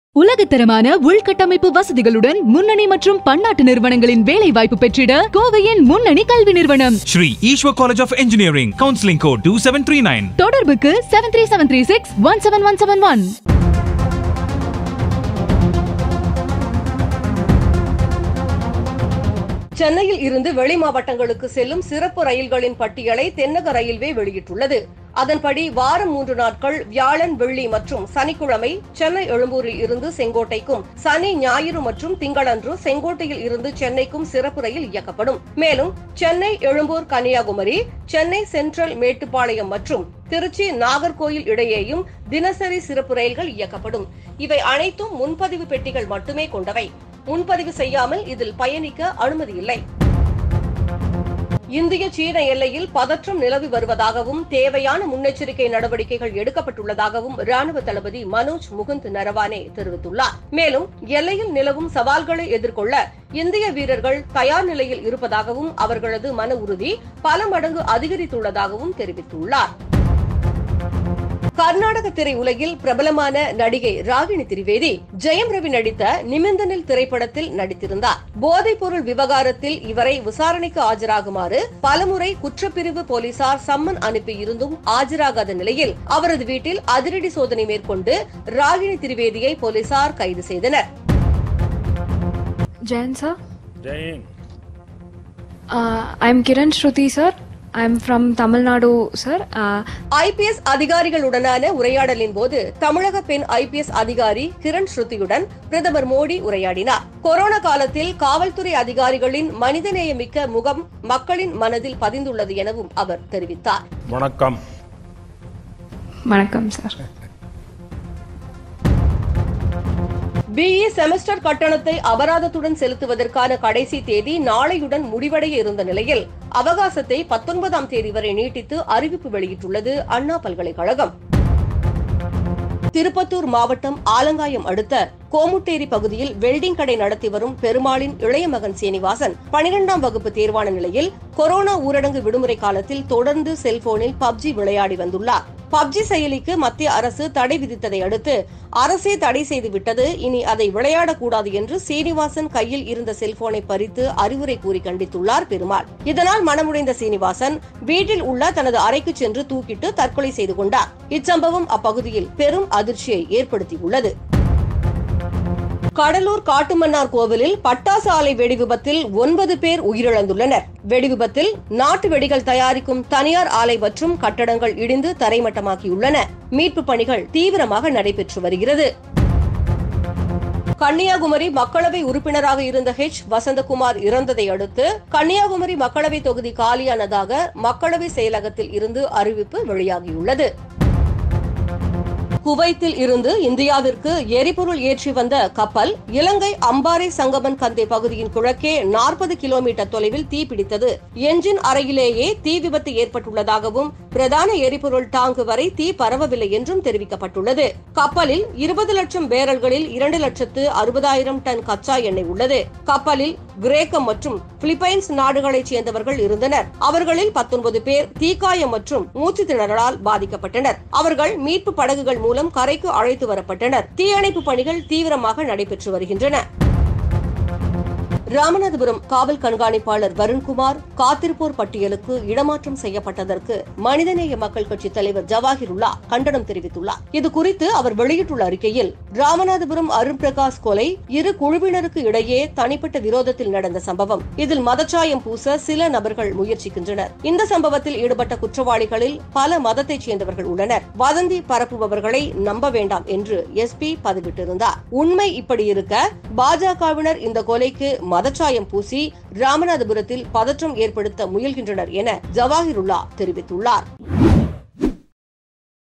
உலகத்தரமான உள்கட்டமைப்பு வசதிகளுடன் முன்னணி மற்றும் பன்னாட்டு நிறுவனங்களின் வேலை வாய்ப்பு பெற்றிட கோவையின் முன்னணி கல்வி நிறுவனம் Shri Ishwa College of Engineering, Counseling Code 2739. தொடர்புக்கு seven three seven three six one seven one seven one சென்னையில் இருந்து வெளி மாவட்டங்களுக்கு செல்லும் சிறப்பு ரயில்களின் பட்டியலை தென்னக ரயில்வே வெளியிட்டுள்ளது அதன்படி வாரம் மூன்று நாட்கள் வியாழன் வெள்ளி மற்றும் சனிக்கிழமை சென்னை எழும்பூரில் இருந்து செங்கோட்டைக்கும் சனி ஞாயிறு மற்றும் திங்களன்று செங்கோட்டையில் இருந்து சென்னைக்கும் சிறப்பு ரயில் இயக்கப்படும் மேலும் சென்னை எழும்பூர் கன்னியாகுமரி சென்னை சென்ட்ரல் மேட்டுப்பாளையம் மற்றும் திருச்சி நாகர்கோயில் இடையேயும் தினசரி சிறப்பு ரயில்கள் இயக்கப்படும் இவை அனைத்தும் முன்பதிவு பெட்டிகள் மட்டுமே கொண்டவை முன்பதிவு செய்யாமல் இதில் பயணிக்க அனுமதி இல்லை இந்திய சீன எல்லையில் பதற்றம் நிலவி வருவதாகவும் தேவையான முன்னெச்சரிக்கை நடவடிக்கைகள் எடுக்கப்பட்டுள்ளதாகவும் ராணுவ தளபதி மனோஜ் முகுந்த் நரவானே தெரிவித்துள்ளார் மேலும் எல்லையில் நிலவும் சவால்களை எதிர்கொள்ள இந்திய வீரர்கள் தயார் நிலையில் இருப்பதாகவும் அவர்களது மன உறுதி பல மடங்கு அதிகரித்துள்ளதாகவும் தெரிவித்துள்ளார் கர்நாடக திரையுலகில் பிரபலமான நடிகை ராகினி திரிவேதி ஜெயம் ரவி நடித்த நிமிந்தனில் திரைப்படத்தில் நடித்திருந்தார் போதைப் பொருள் விவகாரத்தில் இவரை விசாரணைக்கு ஆஜராகுமாறு பலமுறை குற்றப்பிரிவு போலீசார் சம்மன் அனுப்பியிருந்தும் ஆஜராகாத நிலையில் அவரது வீட்டில் அதிரடி சோதனை மேற்கொண்டு ராகினி திரிவேதியை போலீசார் கைது செய்தனர் Jain sir. Jane. Uh, I'm Kiran Shruti sir. I'm from Tamil Nadu sir. Uh, IPS அதிகாரிகளுடனான உரையாடலின் போது தமிழக பெண் ஐபிஎஸ் அதிகாரி கிரண் ஸ்ருதியுடன் பிரதமர் மோடி உரையாடினார் கொரோனா காலத்தில் காவல்துறை அதிகாரிகளின் மனிதநேயமிக்க முகம் மக்களின் மனதில் பதிந்துள்ளது எனவும் அவர் தெரிவித்தார் வணக்கம் வணக்கம் sir. பிஇ செமஸ்டர் கட்டணத்தை அபராதத்துடன் செலுத்துவதற்கான கடைசி தேதி நாளையுடன் முடிவடைய இருந்த நிலையில் அவகாசத்தை பத்தொன்பதாம் தேதி வரை நீட்டித்து அறிவிப்பு வெளியிட்டுள்ளது அண்ணா பல்கலைக்கழகம் திருப்பத்தூர் மாவட்டம் ஆலங்காயம் அடுத்த கோமுட்டேரி பகுதியில் வெல்டிங் கடை நடத்தி வரும் பெருமாளின் இளைய மகன் சீனிவாசன் பனிரெண்டாம் வகுப்பு தேர்வான நிலையில் கொரோனா ஊரடங்கு விடுமுறை காலத்தில் தொடர்ந்து செல்போனில் பப்ஜி விளையாடி வந்துள்ளார் பப்ஜி செயலிக்கு மத்திய அரசு தடை விதித்ததை அடுத்து அரசே தடை செய்து விட்டது இனி அதை விளையாடக்கூடாது என்று சீனிவாசன் கையில் இருந்த செல்போனை பறித்து அறிவுரை கூறி கண்டித்துள்ளார் பெருமாள் இதனால் மனமுடைந்த சீனிவாசன் வீட்டில் உள்ள தனது அறைக்கு சென்று தூக்கிட்டு தற்கொலை செய்து கொண்டார் இச்சம்பவம் அப்பகுதியில் பெரும் அதிர்ச்சியை ஏற்படுத்தியுள்ளது கடலூர் காட்டுமன்னார் கோவிலில் பட்டாசு ஆலை வெடி விபத்தில் ஒன்பது பேர் உயிரிழந்துள்ளனர் வெடி விபத்தில் நாட்டு வெடிகள் தயாரிக்கும் தனியார் ஆலை மற்றும் கட்டடங்கள் இடிந்து தரைமட்டமாக்கியுள்ளன மீட்பு பணிகள் தீவிரமாக நடைபெற்று வருகிறது கன்னியாகுமரி மக்களவை உறுப்பினராக இருந்த ஹெச் வசந்தகுமார் இறந்ததை அடுத்து கன்னியாகுமரி மக்களவை தொகுதி காலியானதாக மக்களவை செயலகத்தில் இருந்து அறிவிப்பு வெளியாகியுள்ளது குவைத்தில் இருந்து இந்தியாவிற்கு எரிபொருள் ஏற்றி வந்த கப்பல் இலங்கை அம்பாறை சங்கமன் கந்தை பகுதியின் கிழக்கே நாற்பது கிலோமீட்டர் தொலைவில் தீப்பிடித்தது என்ஜின் அறையிலேயே தீ விபத்து ஏற்பட்டுள்ளதாகவும் பிரதான எரிபொருள் டாங்கு வரை தீ பரவவில்லை என்றும் தெரிவிக்கப்பட்டுள்ளது கப்பலில் இருபது லட்சம் பேரல்களில் இரண்டு லட்சத்து அறுபதாயிரம் டன் கச்சா எண்ணெய் உள்ளது கப்பலில் கிரேக்கம் மற்றும் பிலிப்பைன்ஸ் நாடுகளைச் சேர்ந்தவர்கள் இருந்தனர் அவர்களில் பத்தொன்பது பேர் தீக்காயம் மற்றும் மூச்சு திணறலால் பாதிக்கப்பட்டனர் அவர்கள் மீட்பு படகுகள் மூலம் கரைக்கு அழைத்து வரப்பட்டனர் தீயணைப்பு பணிகள் தீவிரமாக நடைபெற்று வருகின்றன ராமநாதபுரம் காவல் கண்காணிப்பாளர் வருண்குமார் காத்திருப்போர் பட்டியலுக்கு இடமாற்றம் செய்யப்பட்டதற்கு மனிதநேய மக்கள் கட்சி தலைவர் ஜவாஹிருல்லா கண்டனம் தெரிவித்துள்ளார் இது குறித்து அவர் வெளியிட்டுள்ள அறிக்கையில் ராமநாதபுரம் அருண் பிரகாஷ் கொலை இரு குழுவினருக்கு இடையே தனிப்பட்ட விரோதத்தில் நடந்த சம்பவம் இதில் மதச்சாயம் பூச சில நபர்கள் முயற்சிக்கின்றனர் இந்த சம்பவத்தில் ஈடுபட்ட குற்றவாளிகளில் பல மதத்தைச் சேர்ந்தவர்கள் உள்ளனர் வதந்தி பரப்புபவர்களை நம்ப வேண்டாம் என்று எஸ்பி பதிவிட்டிருந்தார் உண்மை இப்படி இருக்க பாஜகவினர் இந்த கொலைக்கு மதச்சாயம் பூசி ராமநாதபுரத்தில் பதற்றம் ஏற்படுத்த முயல்கின்றனர் என ஜவாஹிருல்லா தெரிவித்துள்ளார்